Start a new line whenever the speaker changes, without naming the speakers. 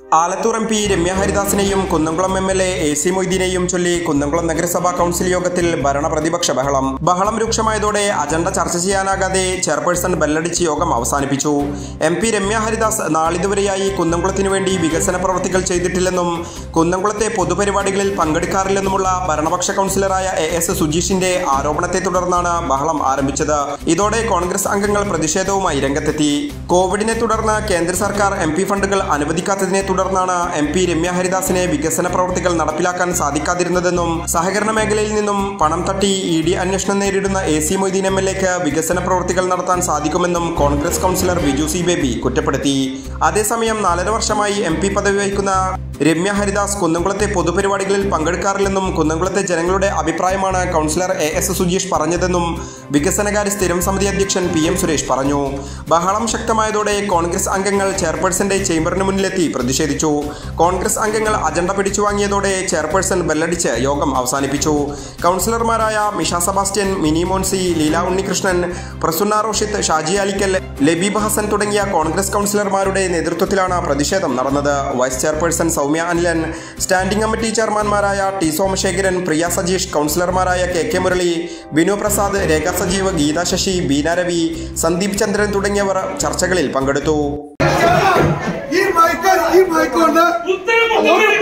Alathur M P Ramya ഹരിദാസിനെയും Kunnamkulam M L A A C മൊയ്തീനെയും ചൊല്ലി കുന്നംകുളം നഗരസഭാ കൗൺസിൽ യോഗത്തിൽ ഭരണപ്രതിപക്ഷ ബഹളം ബഹളം രൂക്ഷമായതോടെ അജണ്ട ചർച്ച ചെയ്യാനാകാതെ ചെയർപേഴ്സൺ ബെല്ലടിച്ച് യോഗം അവസാനിപ്പിച്ചു എം പി രമ്യ ഹരിദാസ് നാളിതുവരെയായി കുന്നംകുളത്തിനു വേണ്ടി വികസന പ്രവർത്തികൾ ചെയ്തിട്ടില്ലെന്നും കുന്നംകുളത്തെ പൊതുപരിപാടികളിൽ പങ്കെടുക്കാറില്ലെന്നുമുള്ള ഭരണപക്ഷ കൗൺസിലറായ എ എസ് സുജീഷിന്റെ ആരോപണത്തെ തുടർന്നാണ് ബഹളം ആരംഭിച്ചത് ഇതോടെ കോൺഗ്രസ് അംഗങ്ങൾ പ്രതിഷേധവുമായി രംഗത്തെത്തി കോവിഡിനെ തുടർന്ന് കേന്ദ്ര സർക്കാർ എം പി ഫണ്ടുകൾ അനുവദിക്കാത്തതിനെ തുടർന്നാണ് എം പി രമ്യ ഹരിദാസിനെ വികസന പ്രവർത്തികൾ നടപ്പിലാക്കാൻ സാധിക്കാതിരുന്നതെന്നും സഹകരണ മേഖലയിൽ നിന്നും പണം തട്ടി ഇ ഡി അന്വേഷണം നേരിടുന്ന A C Moideen M L എക്ക് വികസന പ്രവർത്തികൾ നടത്താൻ സാധിക്കുമെന്നും കോൺഗ്രസ് കൗൺസിലർ ബിജു സി ബേബി കുറ്റപ്പെടുത്തി അതേസമയം നാലര വർഷമായി എം പി പദവി വഹിക്കുന്ന രമ്യ ഹരിദാസ് കുന്നംകുളത്തെ പൊതുപരിപാടികളിൽ പങ്കെടുക്കാറില്ലെന്നും കുന്നംകുളത്തെ ജനങ്ങളുടെ അഭിപ്രായമാണ് കൗൺസിലർ എ എസ് സുജീഷ് പറഞ്ഞതെന്നും വികസനകാര്യ സ്ഥിരം സമിതി അധ്യക്ഷൻ പി എം സുരേഷ് പറഞ്ഞു ബഹളം ശക്തമായതോടെ കോൺഗ്രസ് അംഗങ്ങൾ ചെയർപേഴ്സന്റെ ചേംബറിന് മുന്നിലെത്തി പ്രതിഷേധിച്ചു കോൺഗ്രസ് അംഗങ്ങൾ അജണ്ട പിടിച്ചു വാങ്ങിയതോടെ ചെയർപേഴ്സൺ ബെല്ലടിച്ച് യോഗം അവസാനിപ്പിച്ചു കൗൺസിലർമാരായ മിഷ സെബാസ്റ്റ്യൻ മിനി മോൻസി ലീല ഉണ്ണികൃഷ്ണൻ പ്രസുന്ന റോഷിത്ത് ഷാജി അലിക്കൽ ലബീബ് ഹസൻ തുടങ്ങിയ കോൺഗ്രസ് കൗൺസിലർമാരുടെ നേതൃത്വത്തിലാണ് പ്രതിഷേധം നടന്നത് vice chairperson Soumya Anilan standing committee ചെയർമാൻമാരായ ടി സോമശേഖരൻ പ്രിയ സജീഷ് കൗൺസിലർമാരായ കെ കെ മുരളി ബിനു പ്രസാദ് രേഖ സജീവ് ഗീത ശശി ബീന രവി സന്ദീപ് ചന്ദ്രൻ തുടങ്ങിയവർ ചർച്ചകളിൽ പങ്കെടുത്തു
ഈ മയക്ക ഈ മയക്കൊണ്ട്
ഉത്തരം